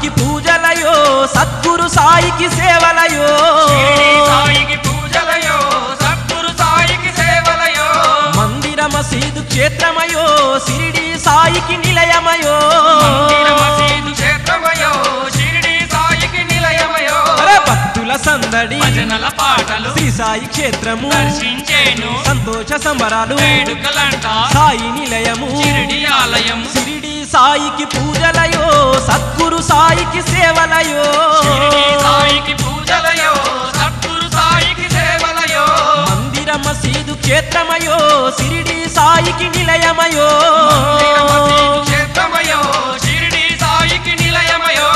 సాయికి పూజలయో సద్గురు సాయికి సేవలయో షిరిడి సాయికి పూజలయో సద్గురు సాయికి సేవలయో మందిర మసీదు క్షేత్రమయో సిరిడి సాయికి నిలయమయో మందిర మసీదు క్షేత్రమయో షిరిడి సాయికి నిలయమయో అరే భక్తుల సందడి భజనల పాటలు శ్రీ సాయి క్షేత్రము దర్శించేను సంతోష సంబరాలు వేడుకలంట సాయి నిలయము షిరిడి ఆలయం సిరిడి సాయికి పూజలయో సద్గురు సాయికి సేవలయో షిరిడి సాయికి పూజలయో సద్గురు సాయికి సేవలయో మందిర మసీదు క్షేత్రమయో సిరిడి సాయికి నిలయమయో మందిర మసీదు క్షేత్రమయో షిరిడి సాయికి నిలయమయో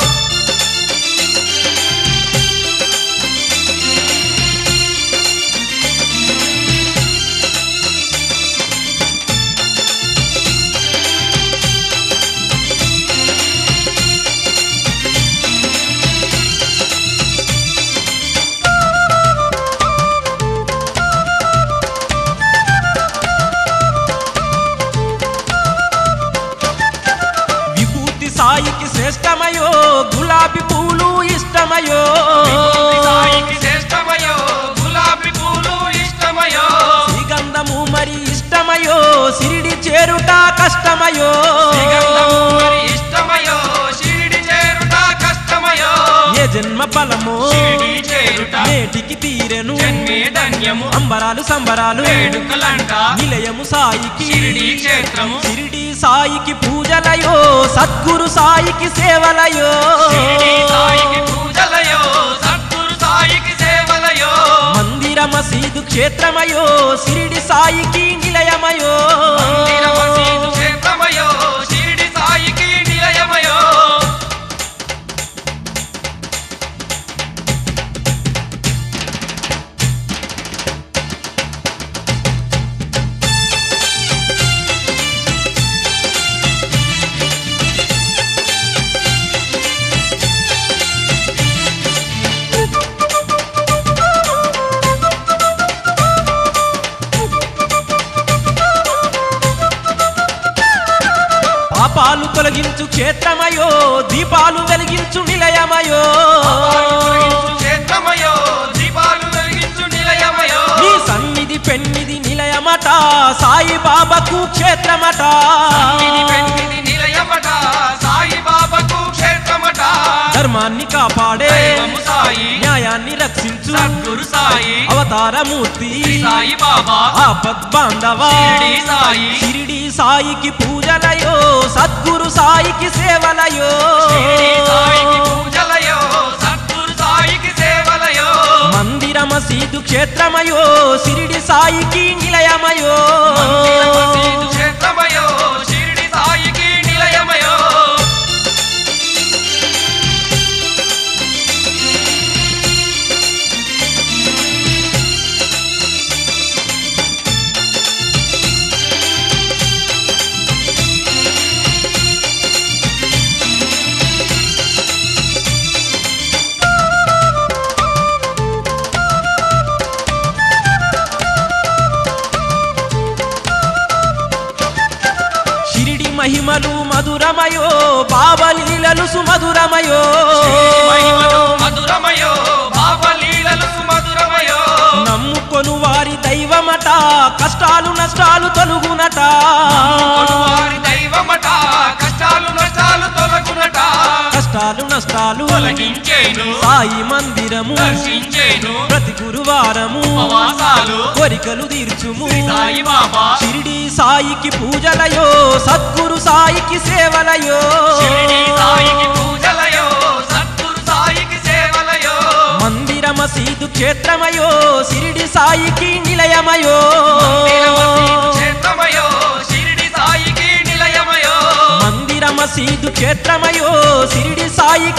విభూతి సాయికి శ్రేష్టమయో గులాబీ పూలు ఇష్టమయో విభూతి సాయికి శ్రేష్టమయో గులాబీ పూలు ఇష్టమయో శ్రీగంధము మరి ఇష్టమయో సిరిడి చేరుట కష్టమయో శ్రీగంధము మరి ఇష్టమయో షిరిడి చేరుట కష్టమయో ఏ జన్మ ఫలమో షిరిడి చేరుట నేటికి తీరెను జన్మే ధన్యము అంబరాలు సంబరాలు వేడుకలంట నిలయము సాయికి షిరిడి క్షేత్రము షిరిడి సాయికి పూజలయో సద్గురు సాయికి సేవలయో షిరిడి సాయికి పూజలయో సద్గురు సాయికి సేవలయో మందిర మసీదు క్షేత్రమయో షిరిడి సాయికి నిలయమయో మందిర మసీదు క్షేత్రమయో షిరిడి సాయికి నిలయమయో పాపాలు తొలగించు క్షేత్రమయో దీపాలు వెలిగించు నిలయమయో పాపాలు తొలగించు క్షేత్రమయో దీపాలు వెలిగించు నిలయమయో నీ సన్నిధి పెన్నిది నిలయమట సాయి బాబాకు క్షేత్రమట సన్నిధి పెన్నిధి నిలయమట సాయి బాబాకు క్షేత్రమట ధర్మాన్ని కాపాడే దైవము సాయి న్యాయాన్ని రక్షించు సద్గురు సాయి అవతారమూర్తి శ్రీ సాయి బాబా ఆపద్ బాంధవా షిరిడి సాయి షిరిడి సాయికి పూజలయో సద్గురు సాయికి సేవలయో షిరిడి సాయికి పూజలయో సద్గురు సాయికి సేవలయో మందిర మసీదు క్షేత్రమయో షిరిడి సాయికి నిలయమయో మందిర మసీదు క్షేత్రమయో షిరిడి సాయికి నిలయమయో షిరిడి మహిమలు మధురమయో బాబలీలలు సుమధురమయో షిరిడి మహిమలు మధురమయో బాబా లీలలు సుమధురమయో నమ్ముకొను వారి దైవమట కష్టాలు నష్టాలు తొలుగునట కొనువారి దైవమట కష్టాలు నష్టాలు తొలగునట కష్టాలు నష్టాలు తొలగించేను సాయి మందిరము దర్శించేను ప్రతి గురువారము ఉపవాసాలు కోరికలు తీర్చుము శ్రీ సాయి బాబా షిరిడి సాయికి పూజలయో సద్గురు సాయికి సేవలయో షిరిడి సాయికి పూజలయో సద్గురు సాయికి సేవలయో మందిర మసీదు క్షేత్రమయో షిరిడి సాయికి నిలయమయో మందిర మసీదు క్షేత్రమయో షిరిడి సాయికి నిలయమయో మందిర మసీదు క్షేత్రమయో షిరిడి సాయి